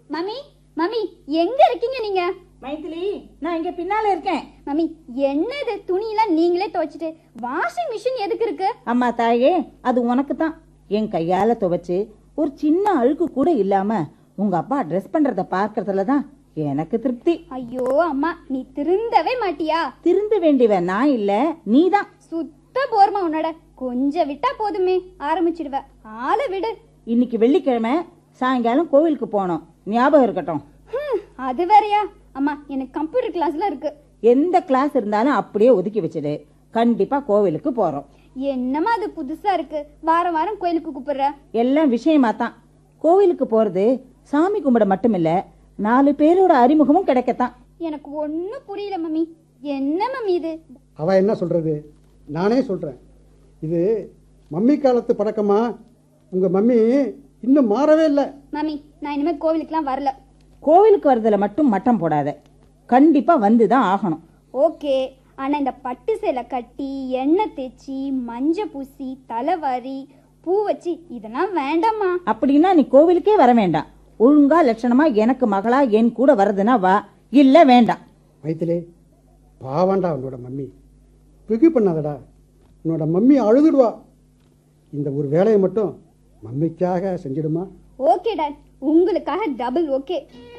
mummy mummy எங்க இருக்கீங்க நீங்க மைதிலி நான் இங்க பின்னால இருக்கேன் மம்மி என்னது துணியெல்லாம் நீங்களே துவைச்சிட்டு வாஷிங் மிஷின் எதுக்கு இருக்கு அம்மா தாயே அது உனக்கு தான் என் கையால துவைச்சு ஒரு சின்ன அழுக்கு கூட இல்லாம உங்க அப்பா ட்ரெஸ் பண்றத பார்க்கறதுல தான் எனக்கு திருப்தி ஐயோ அம்மா நீ திருந்தவே மாட்டியா திருந்து வேண்டியவ நான் இல்ல நீதான் சுத்த போர்மா உன்னோட கொஞ்சம் விட்டா போதுமே ஆரம்பிச்சிடுவ ஆளை விடு இன்னைக்கு வெள்ளிக்கிழமை சாயங்காலம் கோவிலுக்கு போனோம் ஞாபகம் இருக்கட்டும் ஹம், அது வேறயா அம்மா எனக்கு கம்ப்யூட்டர் கிளாஸ்ல இருக்கு எந்த கிளாஸ் இருந்தாலும் அப்படியே ஒதுக்கி வச்சிடு கண்டிப்பா கோவிலுக்கு போறோம் என்னம்மா அது புதுசா இருக்கு வாரம் வாரம் கோயிலுக்கு கூப்பிடுற எல்லாம் விஷயமா தான் கோவிலுக்கு போறது சாமி கும்பிட மட்டுமில்ல நாலு பேரோட அறிமுகமும் கிடைக்கத்தான் எனக்கு ஒண்ணும் புரியல மம்மி என்ன மம்மி இது அவ என்ன சொல்றது நானே சொல்றேன் இது மம்மி காலத்து பழக்கமா உங்க மம்மி இன்னும் மாறவே இல்லை மம்மி நான் இனிமே கோவிலுக்குலாம் வரல கோவிலுக்கு வரதுல மட்டும் மட்டம் போடாத கண்டிப்பா வந்து தான் ஆகணும் ஓகே ஆனா இந்த பட்டு சேலை கட்டி எண்ணெய் தேய்ச்சி மஞ்சள் பூசி தலைவாரி பூ வச்சு இதெல்லாம் வேண்டாம்மா அப்படின்னா நீ கோவிலுக்கே வர வேண்டாம் ஒழுங்கா லட்சணமா எனக்கு மகளா என் கூட வர்றதுன்னா வா இல்ல வேண்டாம் மைத்திலே பாவாண்டா உன்னோட மம்மி பிகு பண்ணாதடா உன்னோட மம்மி அழுதுடுவா இந்த ஒரு வேலையை மட்டும் மம்மிக்காக செஞ்சிடுமா ஓகே டாட் உங்களுக்காக டபுள் ஓகே